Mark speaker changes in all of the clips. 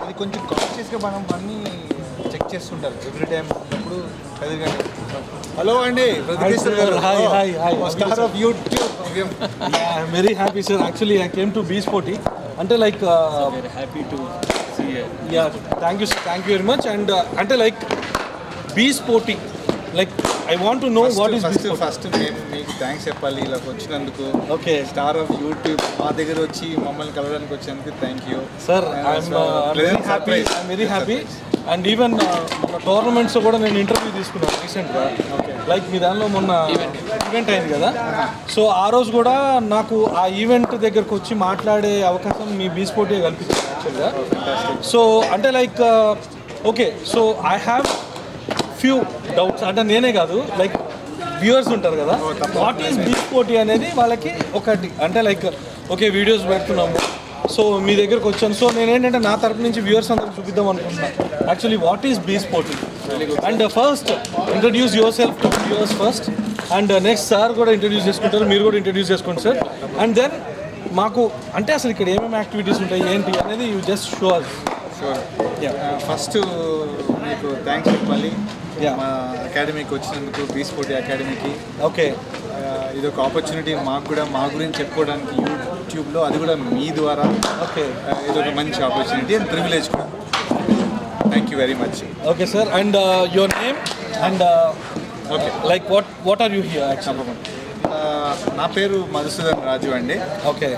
Speaker 1: అది కొంచెం కాన్షియస్గా మనం అన్ని చెక్ చేస్తుంటారు ఎవ్రీ టైం ఉన్నప్పుడు చదివి హలో అండి ప్రతికేశ్వర్ గారు
Speaker 2: Hi, hi, hi.
Speaker 1: Star of YouTube
Speaker 2: I'm very happy sir actually I came to be sporty అంటే like
Speaker 3: Very happy to see you.
Speaker 2: Yeah thank you thank you very much and అంటే like be sporty like I want to know what is be
Speaker 1: first first నేను మీకు thanks చెప్పాలి ఇలా వచ్చినందుకు
Speaker 2: okay
Speaker 1: star of YouTube మా దగ్గర వచ్చి మమ్మల్ని కలవడానికి వచ్చినందుకు thank you
Speaker 2: sir I'm very happy I'm very happy and even మన టోర్నమెంట్స్ కూడా నేను ఇంటర్వ్యూ తీసుకున్నాను రీసెంట్గా లైక్ మీ దానిలో మొన్న ఈవెంట్ అయింది కదా సో ఆ రోజు కూడా నాకు ఆ ఈవెంట్ దగ్గరకు వచ్చి మాట్లాడే అవకాశం మీ బీ స్పోర్టీ కల్పించింది యాక్చువల్గా సో అంటే like okay so I have few doubts అంటే నేనే కాదు లైక్ వ్యూవర్స్ ఉంటారు కదా వాట్ ఈస్ బీ స్పోర్టీ అనేది వాళ్ళకి ఒకటి అంటే లైక్ ఓకే వీడియోస్ పెడుతున్నాము సో మీ దగ్గరకు వచ్చాను సో నేను ఏంటంటే నా తరపు నుంచి వ్యూవర్స్ అందరికి చూపిద్దాం అనుకుంటున్నాను actually what is B Sporty and first introduce yourself to viewers first and next sir కూడా ఇంట్రడ్యూస్ చేసుకుంటారు మీరు కూడా ఇంట్రడ్యూస్ చేసుకోండి సార్ అండ్ దెన్ మాకు అంటే అసలు ఇక్కడ ఏమేమి యాక్టివిటీస్ ఉంటాయి ఏంటి అనేది you just show
Speaker 1: sure
Speaker 2: Yeah.
Speaker 1: First మీకు థ్యాంక్స్ చెప్పాలి
Speaker 2: Yeah.
Speaker 1: మా అకాడమీకి వచ్చినందుకు బీ స్పోర్టీ అకాడమీకి
Speaker 2: ఓకే
Speaker 1: ఇది ఒక ఆపర్చునిటీ మాకు కూడా మా గురించి చెప్పుకోవడానికి యూట్యూబ్లో అది కూడా మీ ద్వారా
Speaker 2: ఓకే
Speaker 1: ఆ, ఇది ఒక మంచి ఆపర్చునిటీ అండ్ ప్రివిలేజ్ కూడా thank you very much
Speaker 2: okay sir and your name and
Speaker 1: okay
Speaker 2: like what what are you here actual
Speaker 1: నా పేరు మధుసూదన్ రాజు అండి
Speaker 2: ఓకే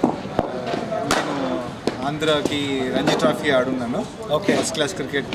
Speaker 1: నేను ఆంధ్రాకి రంజీ ట్రాఫీ ఆడున్నాను
Speaker 2: Okay.
Speaker 1: First class cricket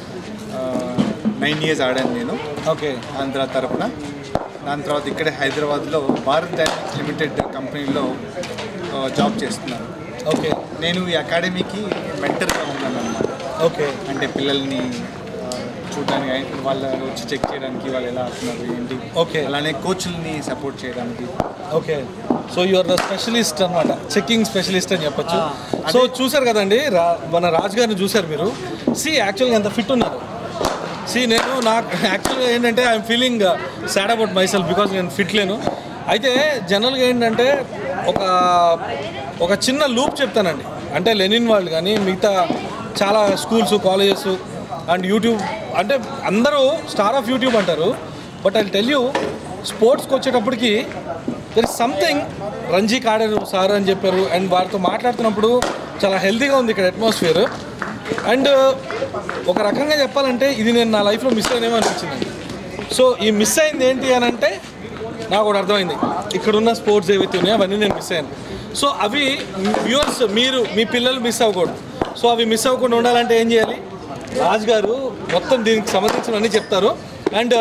Speaker 1: nine years ఆడాను నేను
Speaker 2: ఓకే
Speaker 1: ఆంధ్ర తరపున దాని తర్వాత ఇక్కడే హైదరాబాద్లో భారత్ డైనమిక్స్ లిమిటెడ్ కంపెనీలో ఆ, జాబ్ చేస్తున్నాను
Speaker 2: ఓకే
Speaker 1: నేను ఈ అకాడమీకి మెంటర్గా ఉన్నాను అనమాట
Speaker 2: ఓకే
Speaker 1: అంటే పిల్లల్ని ఆ, చూడడానికి ఆయన- వాళ్ళ వచ్చి చెక్ చేయడానికి వాళ్ళు ఎలా ఆడుతున్నారు ఏంటి
Speaker 2: Okay.
Speaker 1: అలానే కోచ్ల్ని సపోర్ట్ చేయడానికి
Speaker 2: okay so you are the specialist అనమాట చెక్కింగ్ స్పెషలిస్ట్ అని చెప్పొచ్చు
Speaker 1: Ah,
Speaker 2: సో చూసారు కదండి రా మన రాజు గారిని చూసారు మీరు సి యాక్చువల్గా ఎంత ఫిట్ ఉన్నారు సి నేను నాకు యాక్చువల్గా ఏంటంటే I'm feeling sad about myself because నేను ఫిట్ లేను అయితే జనరల్గా ఏంటంటే ఒక ఒక చిన్న లూప్ చెప్తానండి అంటే లెనిన్ వాళ్ళు కానీ మిగతా చాలా స్కూల్స్ కాలేజెస్ అండ్ యూట్యూబ్ అంటే అందరూ స్టార్ ఆఫ్ యూట్యూబ్ అంటారు బట్ ఐ టెల్ యూ స్పోర్ట్స్కి వచ్చేటప్పటికి దర్ ఇస్ సంథింగ్ రంజీకి ఆడారు సార్ అని చెప్పారు అండ్ వారితో మాట్లాడుతున్నప్పుడు చాలా హెల్తీగా ఉంది ఇక్కడ అట్మాస్ఫియర్ అండ్ ఒక రకంగా చెప్పాలంటే ఇది నేను నా లైఫ్లో మిస్ అయినేమో అనిపించింది సో ఈ మిస్ అయింది ఏంటి అని అంటే నాకు ఒకటి అర్థమైంది ఇక్కడున్న స్పోర్ట్స్ ఏవైతే ఉన్నాయో అవన్నీ నేను మిస్ అయ్యాను సో అవి వ్యూవర్స్ మీరు మీ పిల్లలు మిస్ అవ్వకూడదు సో అవి మిస్ అవ్వకుండా ఉండాలంటే ఏం చేయాలి రాజ్ గారు మొత్తం దీనికి సంబంధించినవన్నీ చెప్తారు అండ్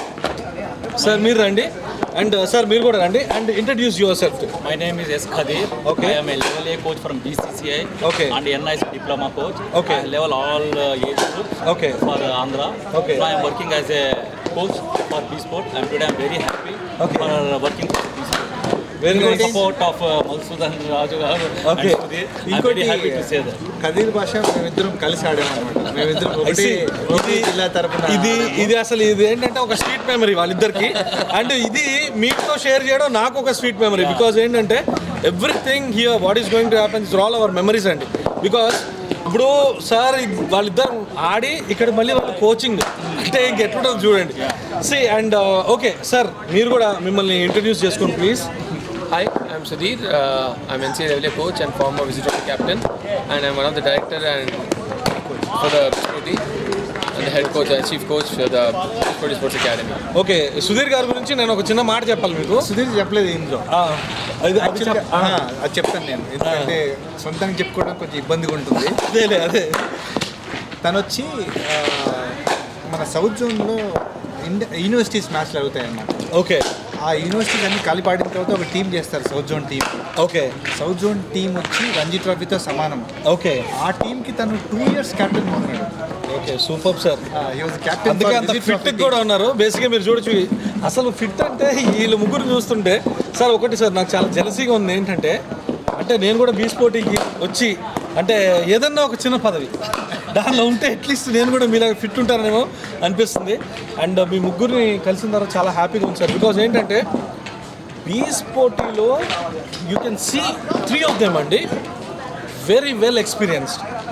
Speaker 2: సార్ మీరు రండి అండ్ సార్ మీరు కూడా రండి and introduce yourself
Speaker 3: My name is S. Khadir.
Speaker 2: Okay.
Speaker 3: I am a level A coach from BCCI.
Speaker 2: Okay.
Speaker 3: And NIC diploma coach.
Speaker 2: Okay.
Speaker 3: I level all uh, age groups
Speaker 2: Okay.
Speaker 3: for uh, Andhra.
Speaker 2: Okay.
Speaker 3: So I am working as a coach for B Sport. And today I am very happy
Speaker 2: Okay.
Speaker 3: for uh, working for B Sport.
Speaker 2: Very
Speaker 3: With
Speaker 2: nice.
Speaker 3: the support of uh, Madhusudan Raju garu
Speaker 2: Okay.
Speaker 3: and Sudhir. I am very happy to say that.
Speaker 1: Kadir Basha మేమిద్దరం కలిసి ఆడామన్నమాట మేమిద్దరం ఒకటి
Speaker 2: I see.
Speaker 1: ఒకటి జిల్లా తరపున
Speaker 2: ఇది ఇది అసలు ఇది ఏంటంటే ఒక స్వీట్ మెమరీ వాళ్ళిద్దరికి అండ్ ఇది మీతో షేర్ చేయడం నాకు ఒక స్వీట్ మెమరీ బికాజ్ ఏంటంటే everything here what is going to happen is all our memories అండి బికాస్ ఇప్పుడు సార్ వాళ్ళిద్దరు ఆడి ఇక్కడ మళ్ళీ వాళ్ళు కోచింగ్ అంటే ఇంకెట్లుంటుంది చూడండి సి అండ్ ఓకే సార్ మీరు కూడా మిమ్మల్ని ఇంట్రడ్యూస్ చేసుకోండి please
Speaker 4: Hi, I'm Sudhir. Uh, I'm NCAA coach and former visit trophy captain, and I'm one of the director and for the Sporty and the head coach and chief coach for the Sporty Sports Academy.
Speaker 2: Okay Sudhir గారి గురించి నేను ఒక చిన్న మాట చెప్పాలి మీకు
Speaker 1: సుధీర్ చెప్పలేదు ఇందులో
Speaker 2: ఆ, అది- అది
Speaker 1: యాక్చువల్గా
Speaker 2: చెప్- ఆ,
Speaker 1: అది చెప్తాను నేను ఎందుకంటే సొంతంగా చెప్పుకోవడం కొంచెం ఇబ్బందిగా ఉంటుంది
Speaker 2: అదేలే అదే
Speaker 1: తను వచ్చి ఆ, మన సౌత్ జోన్లో ఇండియా యూనివర్సిటీస్ మ్యాచ్లు అవుతాయి అన్నమాట
Speaker 2: ఓకే
Speaker 1: ఆ యూనివర్సిటీస్ అన్ని కలిపి ఆడిన తర్వాత ఒక టీం చేస్తారు south zone team
Speaker 2: okay
Speaker 1: south zone team వచ్చి రంజీ ట్రోఫీతో సమానం
Speaker 2: ఓకే
Speaker 1: ఆ టీంకి తను టూ ఇయర్స్ కెప్టెన్ ఉన్నాడు
Speaker 2: ఓకే సూపర్ సార్
Speaker 1: కెప్టెన్
Speaker 2: అందుకే అంత ఫిట్ కూడా ఉన్నారు బేసిక్గా మీరు చూడొచ్చు అసలు ఫిట్ అంటే వీళ్ళు ముగ్గురు చూస్తుంటే సార్ ఒకటి సార్ నాకు చాలా జలసీగా ఉంది ఏంటంటే అంటే నేను కూడా బీ స్పోర్టీకి వచ్చి అంటే ఏదన్నా ఒక చిన్న పదవి దానిలో ఉంటే అట్లీస్ట్ నేను కూడా మీలాగా ఫిట్ ఉంటానేమో అనిపిస్తుంది అండ్ మీ ముగ్గురిని కలిసిన తర్వాత చాలా హ్యాపీగా ఉంది సార్ బికాజ్ ఏంటంటే బీ స్పోర్టీలో you can see three of them అండి వెరీ వెల్ ఎక్స్పీరియన్స్డ్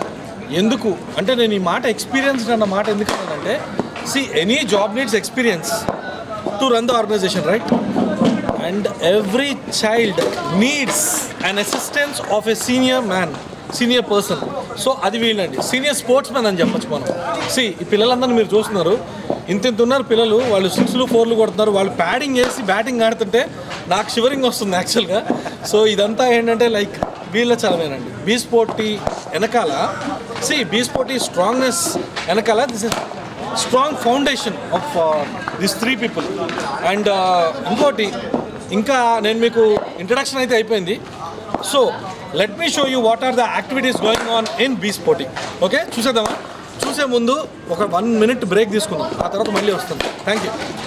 Speaker 2: ఎందుకు అంటే నేను ఈ మాట ఎక్స్పీరియన్స్ అన్న మాట ఎందుకు అన్నానంటే see any job needs experience to run the organisation right and every child needs an assistance of a senior man senior person so అది వీళ్ళండి సీనియర్ స్పోర్ట్స్ మ్యాన్ అని చెప్పొచ్చు మనం సి ఈ పిల్లలందరినీ మీరు చూస్తున్నారు ఇంత ఇంత ఉన్నారు పిల్లలు వాళ్ళు సిక్స్లు ఫోర్లు కొడుతున్నారు వాళ్ళు ప్యాడింగ్ వేసి బ్యాటింగ్ ఆడుతుంటే నాకు షివరింగ్ వస్తుంది యాక్చువల్గా సో ఇదంతా ఏంటంటే లైక్ వీళ్ళ చలవేనండి బీ స్పోర్టీ వెనకాల సి బీ స్పోర్టీ స్ట్రాంగ్నెస్ వెనకాల this is strong foundation of this three people and ఇంకోటి ఇంకా నేను మీకు ఇంట్రడక్షన్ అయితే అయిపోయింది so let me show you what are the activities going on in B Sporty okay చూసేద్దామా చూసే ముందు ఒక వన్ మినిట్ బ్రేక్ తీసుకుందాం ఆ తర్వాత మళ్ళీ వస్తుంది థ్యాంక్ యూ